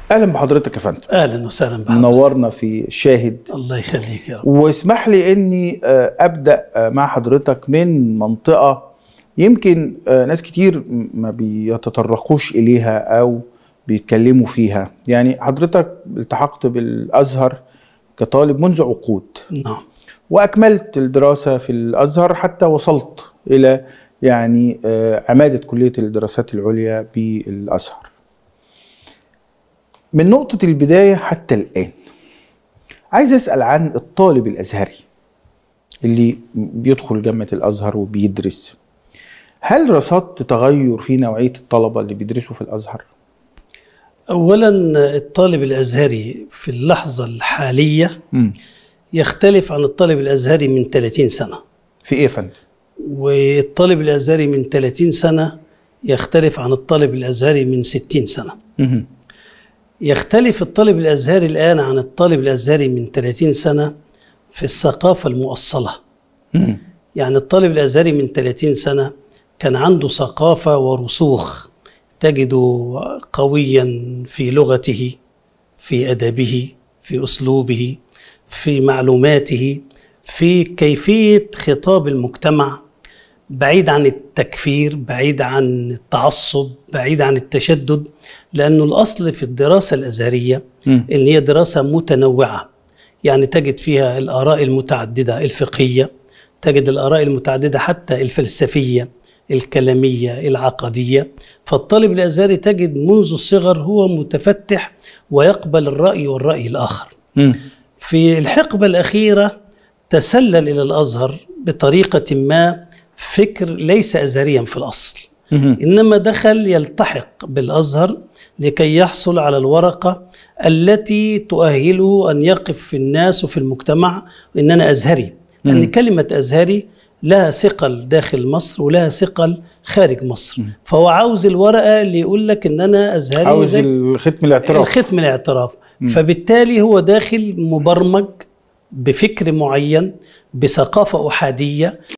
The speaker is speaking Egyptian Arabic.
اهلا بحضرتك يا فندم اهلا وسهلا بحضرتك منورنا في شاهد الله يخليك يا رب واسمح لي اني آه، ابدا آه، مع حضرتك من منطقه يمكن آه، ناس كتير م- ما بيتطرقوش اليها او بيتكلموا فيها يعني حضرتك التحقت بالازهر كطالب منذ عقود نعم واكملت الدراسه في الازهر حتى وصلت الى يعني آه، عماده كليه الدراسات العليا بالازهر من نقطه البدايه حتى الان عايز اسال عن الطالب الازهري اللي بيدخل جامعه الازهر وبيدرس هل رصدت تغير في نوعيه الطلبه اللي بيدرسوا في الازهر اولا الطالب الازهري في اللحظه الحاليه مم. يختلف عن الطالب الازهري من 30 سنه في ايه يا فندم والطالب الازهري من 30 سنه يختلف عن الطالب الازهري من 60 سنه مهم. يختلف الطالب الازهري الان عن الطالب الازهري من 30 سنه في الثقافه المؤصله مم. يعني الطالب الازهري من 30 سنه كان عنده ثقافه ورسوخ تجده قويا في لغته في ادبه في اسلوبه في معلوماته في كيفيه خطاب المجتمع بعيد عن التكفير بعيد عن التعصب بعيد عن التشدد لانه الاصل في الدراسه الازهريه مم. ان هي دراسه متنوعه يعني تجد فيها الاراء المتعدده الفقهيه تجد الاراء المتعدده حتى الفلسفيه الكلاميه العقديه فالطالب الازهري تجد منذ الصغر هو متفتح ويقبل الراي والراي الاخر مم. في الحقبه الاخيره تسلل الى الازهر بطريقه ما فكر ليس ازهريا في الاصل مهم. انما دخل يلتحق بالازهر لكي يحصل على الورقه التي تؤهله ان يقف في الناس وفي المجتمع ان انا ازهري لان مم. كلمه ازهري لها ثقل داخل مصر ولها ثقل خارج مصر فهو عاوز الورقه اللي يقول لك ان انا ازهري عاوز زي الختم الاعتراف الختم الاعتراف فبالتالي هو داخل مبرمج بفكر معين بثقافه احاديه